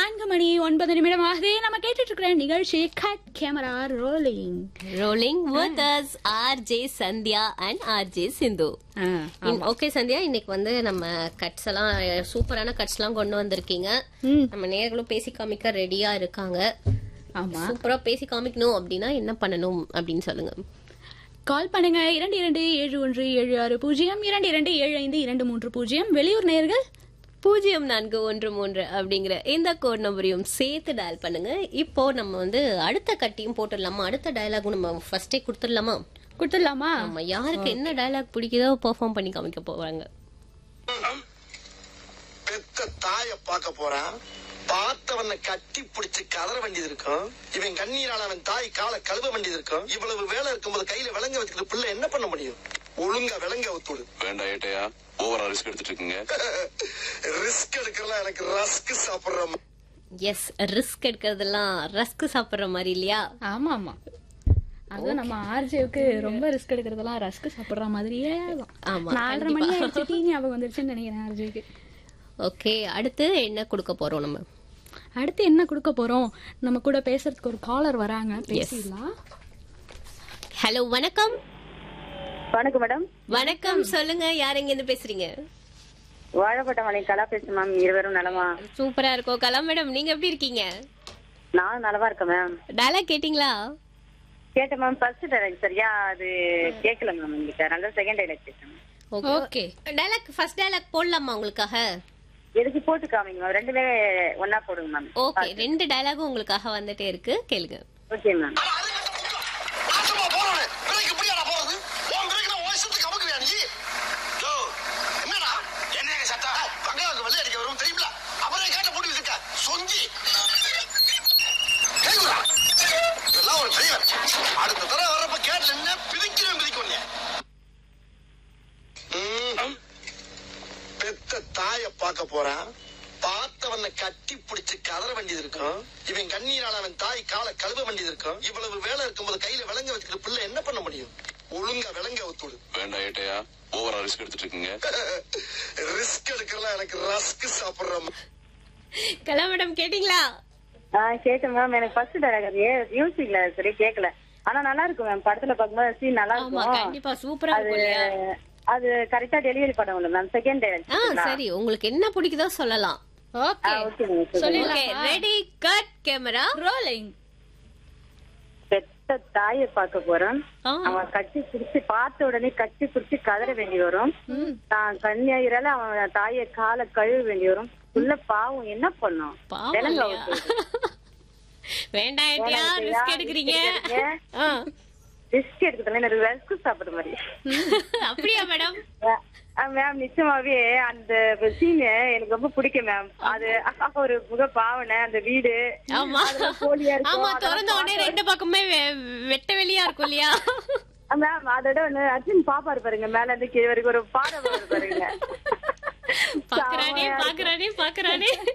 நான்கு மணி ஒன்பது நிமிடம் ஆகுது நம்ம கேட்டுட்டு இருக்கிற நிகழ்ச்சி cut camera rolling rolling with us RJ Sandhya and RJ Sindhu okay Sandhya இன்னைக்கு வந்து நம்ம கட்ஸ் எல்லாம் சூப்பரான கட்ஸ் எல்லாம் கொண்டு வந்திருக்கீங்க ம். நம்ம நேர்களும் பேசி காமிக்க ரெடியா இருக்காங்க ஆமா சூப்பரா பேசி காமிக்கணும் அப்படின்னா என்ன பண்ணணும் அப்படின்னு சொல்லுங்க கால் பண்ணுங்க இரண்டு இரண்டு ஏழு ஒன்று ஏழு ஆறு பூஜ்ஜியம் இரண்டு இரண்டு ஏழு ஐந்து இரண்டு மூன்று பூஜ்ஜியம் வெளியூர் நேயர்கள் பூஜ்ஜியம் நான்கு ஒன்று மூன்று அப்படிங்கிற இந்த கோட் நம்பரையும் சேர்த்து டயல் பண்ணுங்க இப்போ நம்ம வந்து அடுத்த கட்டியும் போட்டுடலாமா அடுத்த டயலாகும் நம்ம ஃபர்ஸ்டே கொடுத்துடலாமா கொடுத்துடலாமா நம்ம யாருக்கு என்ன டயலாக் பிடிக்குதோ பெர்ஃபார்ம் பண்ணி காமிக்க போறாங்க பெத்த தாய பார்க்க போறான் பார்த்தவனை கட்டி பிடிச்சு கதற வேண்டியது இருக்கும் இவன் கண்ணீரால அவன் தாய் காலை கழுவ வேண்டியது இருக்கும் இவ்வளவு வேலை இருக்கும்போது கையில விலங்க வச்சுக்கிட்டு பிள்ளை என்ன பண்ண முடியும் ஒழுங்கா விலங்க ஒத்துடு வேண்டாம் ஏட்டையா ஓவரா ரிஸ்க் எடுத்துட்டு இருக்கீங்க ரிஸ்க் எடுக்கலாம் எனக்கு ரஸ்க் சாப்பிடுற ம- எஸ் ரிஸ்க் எடுக்கிறதெல்லாம் ரஸ்க் சாப்பிடுற மாதிரி இல்லையா ஆமா ஆமா அதுவும் நம்ம ஆர்ஜேவுக்கு ரொம்ப ரிஸ்க் எடுக்கிறதெல்லாம் ரஸ்க் சாப்பிடுற மாதிரியே தான். ஆமா, நாலரை மணி ஆயிடுச்சு டீ ஞாபகம் வந்துருச்சுன்னு நினைக்கிறேன் ஆர்ஜேக்கு ஓகே அடுத்து என்ன கொடுக்க போறோம் நம்ம அடுத்து என்ன கொடுக்க போறோம் நம்ம கூட பேசுறதுக்கு ஒரு காலர் வராங்க பேசிடலாம் ஹலோ வணக்கம் வணக்கம் மேடம் வணக்கம் சொல்லுங்க யார் எங்க இருந்து பேசுறீங்க வாழப்பட்ட மலை கலா பேசுறேன் மேம் இருவரும் நலமா சூப்பரா இருக்கோம் கலா மேடம் நீங்க எப்படி இருக்கீங்க நான் நலமா இருக்கேன் மேம் டயலாக் கேட்டிங்களா கேட்டேன் மேம் ஃபர்ஸ்ட் டைலாக் சரியா அது கேட்கல மேம் உங்ககிட்ட நல்ல செகண்ட் டைலாக் பேசுறேன் ஓகே டயலாக் ஃபர்ஸ்ட் டயலாக் போடலாமா உங்களுக்காக எதுக்கு போட்டு காமிங்க மேம் ரெண்டுமே ஒன்னா போடுங்க மேம் ஓகே ரெண்டு டயலாகும் உங்களுக்காக வந்துட்டே இருக்கு கேளுங்க ஓகே மேம் நாசமா போறவனே, விலைக்கு இப்படியாடா போறது? உன் விலைக்கு நான் உன் இஷ்டத்துக்கு அமுக்குறியா நீ? யோ, என்னடா? என்னங்க சத்தம்? பங்களாவுக்கு வெள்ளை அடிக்க வரும் தெரியுமில? அப்புறம் ஏன் கேட்ட பூட்டி வச்சிருக்க? சொங்கி. கேளுடா. இதெல்லாம் ஒரு பெரியவர். அடுத்த தடவை வர்றப்ப கேட்டுல நின்னு பிதிக்கிறேன் பிதிக்கும் உன்னைய. ம். பெத்த தாய பார்க்க போறான் பார்த்தவனை கட்டி பிடிச்சு கதற வேண்டியது இருக்கும் இவன் கண்ணீரால அவன் தாய் காலை கழுவ வேண்டியது இருக்கும் இவ்வளவு வேலை இருக்கும்போது கையில விலங்க வச்சுக்கிட்டு பிள்ளை என்ன பண்ண முடியும் ஒழுங்கா விலங்க ஒத்துடு வேண்டாம் ஏட்டையா ஓவரா ரிஸ்க் எடுத்துட்டு இருக்கீங்க ரிஸ்க் எடுக்கலாம் எனக்கு ரஸ்க் சாப்பிடுற ம- கலா மேடம் கேட்டிங்களா ஆ கேட்டேன் மேம் எனக்கு ஃபர்ஸ்ட் டைலாக் மியூசிக்ல சரி கேட்கல ஆனா நல்லா இருக்கும் மேம் படத்துல பார்க்கும்போது சீன் நல்லா ஆமா இருக்கும் கண்டிப்பா சூப்பரா அது இருக்கும் இல்லையா அது கரெக்டா டெலிவரி பண்ண மேம் செகண்ட் ஆ டைலாக் சரி உங்களுக்கு என்ன பிடிக்குதோ சொல்லலாம் ஓகே ஓகே மேம் சொல்லிடலாம். Okay ready cut camera rolling பெத்த தாயை பார்க்க போறேன் ஆ. அவன் கட்டி பிடிச்சு பார்த்த உடனே கட்டி பிடிச்சு கதற வேண்டி வரும் தான் கன்னியாயிரால அவன் தாயை காலை கழுவ வேண்டி வரும் உள்ள பாவம் என்ன பண்ணும் பாவம் விலங்க இல்லையா? அவுத்து. வேண்டாம் ஏட்டியா வேணாம் ரிஸ்க் ஐயா, எடுக்கிறீங்க risk எடுக்கிறீங்க. ஆ. ரிஸ்க் எடுக்கிறதுல எனக்கு ரஸ்க் சாப்பிடுற மாதிரி அப்படியா மேடம் மேம் நிச்சயமாவே அந்த சீன் எனக்கு ரொம்ப பிடிக்கும் மேம் அது ஒரு முக பாவனை அந்த வீடு ஆமா அதுல கோழியா இருக்கும், ஆமா அதெல்லாம் திறந்த உடனே பார்க்க- ரெண்டு பக்கமே வெ- வெட்ட வெளியா இருக்கும் இல்லையா மேம் அதோட ஒண்ணு அர்ஜுன் பாப்பாரு பாருங்க மேல இருந்து கீழே வரைக்கும் ஒரு பாடம் வருது பாருங்க பாக்குறானே பாக்குறானே பாக்குறானே